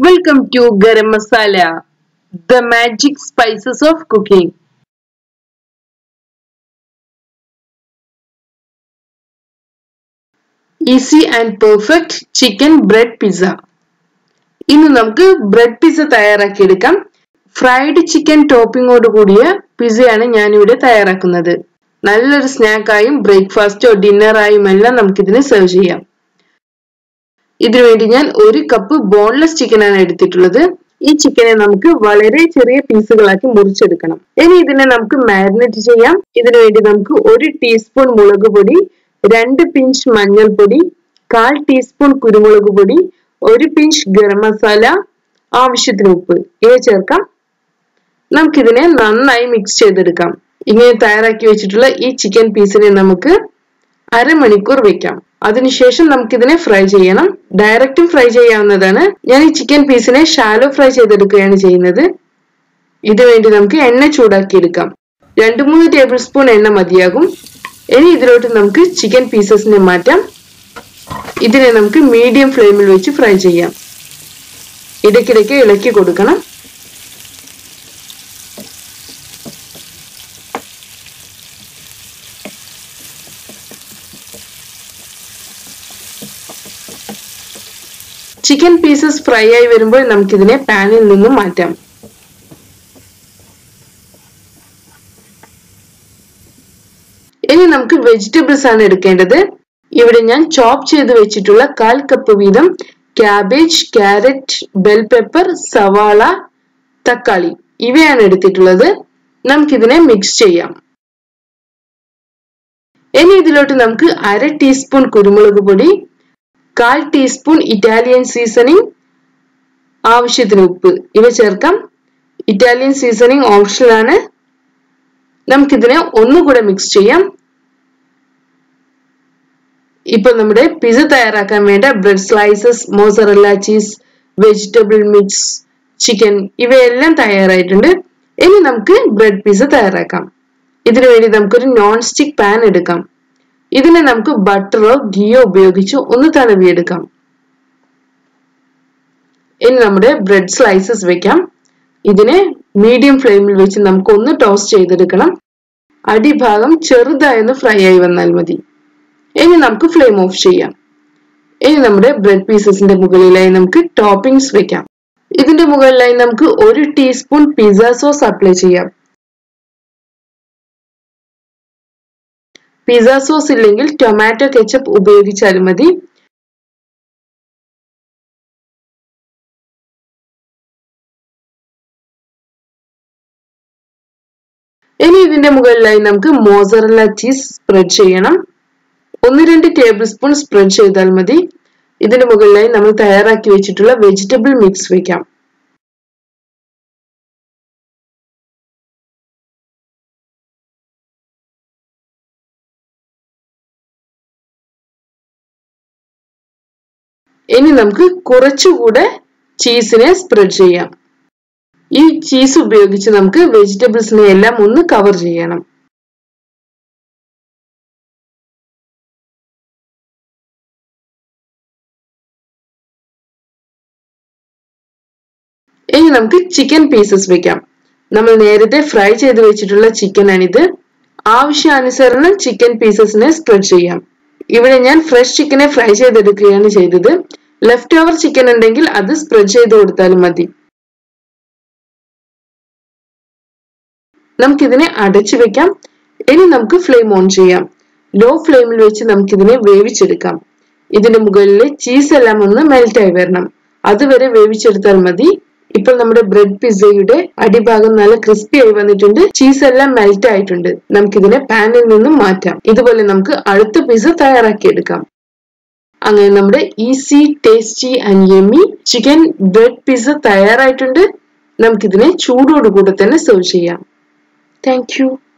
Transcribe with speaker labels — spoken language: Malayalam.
Speaker 1: Welcome to Garam Masala, the magic spices of cooking. Easy and perfect chicken bread pizza ഇന്ന് നമുക്ക് ബ്രെഡ് പിസ്സ തയ്യാറാക്കിയെടുക്കാം ഫ്രൈഡ് ചിക്കൻ ടോപ്പിങ്ങോട് കൂടിയ പിസ്സയാണ് ഞാനിവിടെ തയ്യാറാക്കുന്നത് നല്ലൊരു സ്നാക്കായും ബ്രേക്ക്ഫാസ്റ്റോ ഡിന്നറായും എല്ലാം നമുക്കിതിന് സെർവ് ചെയ്യാം ഇതിനുവേണ്ടി ഞാൻ ഒരു കപ്പ് ബോൺലെസ് ചിക്കൻ ആണ് എടുത്തിട്ടുള്ളത് ഈ ചിക്കനെ നമുക്ക് വളരെ ചെറിയ പീസുകളാക്കി മുറിച്ചെടുക്കണം ഇനി ഇതിനെ നമുക്ക് മാരിനേറ്റ് ചെയ്യാം ഇതിനുവേണ്ടി നമുക്ക് ഒരു ടീസ്പൂൺ മുളക് പൊടി രണ്ട് പിഞ്ച് മഞ്ഞൾപ്പൊടി കാൽ ടീസ്പൂൺ കുരുമുളക് പൊടി ഒരു പിഞ്ച് ഗരം മസാല ആവശ്യത്തിന് ഉപ്പ് ഇവ ചേർക്കാം നമുക്കിതിനെ നന്നായി മിക്സ് ചെയ്തെടുക്കാം ഇങ്ങനെ തയ്യാറാക്കി വെച്ചിട്ടുള്ള ഈ ചിക്കൻ പീസിനെ നമുക്ക് അരമണിക്കൂർ വെക്കാം അതിനുശേഷം നമുക്കിതിനെ ഫ്രൈ ചെയ്യണം ഡയറക്റ്റും ഫ്രൈ ചെയ്യാവുന്നതാണ് ഞാൻ ഈ ചിക്കൻ പീസിനെ ഷാലോ ഫ്രൈ ചെയ്തെടുക്കുകയാണ് ചെയ്യുന്നത് ഇതിനുവേണ്ടി നമുക്ക് എണ്ണ ചൂടാക്കിയെടുക്കാം രണ്ട് മൂന്ന് ടേബിൾ സ്പൂൺ എണ്ണ മതിയാകും ഇനി ഇതിലോട്ട് നമുക്ക് ചിക്കൻ പീസസിനെ മാറ്റാം ഇതിനെ നമുക്ക് മീഡിയം ഫ്ലെയിമിൽ വെച്ച് ഫ്രൈ ചെയ്യാം ഇടയ്ക്കിടയ്ക്ക് ഇളക്കി കൊടുക്കണം ചിക്കൻ പീസസ് ഫ്രൈ ആയി വരുമ്പോൾ നമുക്കിതിനെ പാനിൽ നിന്നും മാറ്റാം ഇനി നമുക്ക് വെജിറ്റബിൾസ് ആണ് എടുക്കേണ്ടത് ഇവിടെ ഞാൻ ചോപ്പ് ചെയ്ത് വെച്ചിട്ടുള്ള കാൽ കപ്പ് വീതം ക്യാബേജ് ക്യാരറ്റ് ബെൽ പെപ്പർ സവാള തക്കാളി ഇവയാണ് എടുത്തിട്ടുള്ളത് നമുക്കിതിനെ മിക്സ് ചെയ്യാം ഇനി ഇതിലോട്ട് നമുക്ക് അര ടീസ്പൂൺ കുരുമുളക് പൊടി കാൽ ടീസ്പൂൺ ഇറ്റാലിയൻ സീസണിങ് ആവശ്യത്തിന് ഉപ്പ് ഇവ ചേർക്കാം ഇറ്റാലിയൻ സീസണിങ് ഓപ്ഷണൽ ആണ് നമുക്കിതിനെ ഒന്നുകൂടെ മിക്സ് ചെയ്യാം ഇപ്പൊ നമ്മുടെ പിസ തയ്യാറാക്കാൻ വേണ്ട bread slices mozzarella cheese vegetable mix chicken ഇവയെല്ലാം തയ്യാറായിട്ടുണ്ട് ഇനി നമുക്ക് ബ്രെഡ് പിസ തയ്യാറാക്കാം ഇതിനു വേണ്ടി നമുക്കൊരു നോൺ സ്റ്റിക് പാൻ എടുക്കാം ഇതിനെ നമുക്ക് ബട്ടറോ ഗീയോ ഉപയോഗിച്ച് ഒന്ന് തടവിയെടുക്കാം ഇനി നമ്മുടെ ബ്രെഡ് സ്ലൈസസ് വെക്കാം ഇതിനെ മീഡിയം ഫ്ലെയിമിൽ വെച്ച് നമുക്ക് ഒന്ന് ടോസ്റ്റ് ചെയ്തെടുക്കണം അടിഭാഗം ചെറുതായൊന്ന് ഫ്രൈ ആയി വന്നാൽ മതി ഇനി നമുക്ക് ഫ്ലെയിം ഓഫ് ചെയ്യാം ഇനി നമ്മുടെ ബ്രെഡ് പീസസിന്റെ മുകളിലായി നമുക്ക് ടോപ്പിംഗ്സ് വെക്കാം ഇതിന്റെ മുകളിലായി നമുക്ക് ഒരു ടീസ്പൂൺ പിസ്സ സോസ് അപ്ലൈ ചെയ്യാം പിസ്സ സോസ് ഇല്ലെങ്കിൽ ടൊമാറ്റോ കെച്ചപ്പ് ഉപയോഗിച്ചാലും മതി ഇനി ഇതിന്റെ മുകളിലായി നമുക്ക് മോസറല്ല ചീസ് സ്പ്രെഡ് ചെയ്യണം ഒന്ന് രണ്ട് ടേബിൾ സ്പൂൺ സ്പ്രെഡ് ചെയ്താൽ മതി ഇതിന്റെ മുകളിലായി നമ്മൾ തയ്യാറാക്കി വെച്ചിട്ടുള്ള വെജിറ്റബിൾ മിക്സ് വെക്കാം ഇനി നമുക്ക് കുറച്ചുകൂടെ ചീസിനെ സ്പ്രെഡ് ചെയ്യാം ഈ ചീസ് ഉപയോഗിച്ച് നമുക്ക് വെജിറ്റബിൾസിനെ എല്ലാം ഒന്ന് കവർ ചെയ്യണം ഇനി നമുക്ക് ചിക്കൻ പീസസ് വെക്കാം നമ്മൾ നേരത്തെ ഫ്രൈ ചെയ്ത് വെച്ചിട്ടുള്ള ചിക്കൻ ആണിത് ആവശ്യാനുസരണം ചിക്കൻ പീസസിനെ സ്പ്രെഡ് ചെയ്യാം ഇവിടെ ഞാൻ ഫ്രഷ് ചിക്കനെ ഫ്രൈ ചെയ്തെടുക്കുകയാണ് ചെയ്തത് ലെഫ്റ്റ് ഓവർ ചിക്കൻ ഉണ്ടെങ്കിൽ അത് സ്പ്രെഡ് ചെയ്ത് കൊടുത്താലും മതി നമുക്കിതിനെ അടച്ചു വെക്കാം ഇനി നമുക്ക് ഫ്ലെയിം ഓൺ ചെയ്യാം ലോ ഫ്ലെയിമിൽ വെച്ച് നമുക്കിതിനെ വേവിച്ചെടുക്കാം ഇതിന്റെ മുകളിൽ ചീസ് എല്ലാം ഒന്ന് മെൽറ്റ് ആയി വരണം അതുവരെ വേവിച്ചെടുത്താൽ മതി ഇപ്പോൾ നമ്മുടെ ബ്രെഡ് പിസ്സയുടെ അടിഭാഗം നല്ല ക്രിസ്പി ആയി വന്നിട്ടുണ്ട് ചീസ് എല്ലാം മെൽറ്റ് ആയിട്ടുണ്ട് നമുക്കിതിനെ പാനിൽ നിന്നും മാറ്റാം ഇതുപോലെ നമുക്ക് അടുത്ത പിസ്സ തയ്യാറാക്കിയെടുക്കാം അങ്ങനെ നമ്മുടെ easy tasty and yummy chicken bread pizza തയ്യാറായിട്ടുണ്ട് നമുക്കിതിനെ ചൂടോടുകൂടെ തന്നെ സെർവ് ചെയ്യാം താങ്ക് യു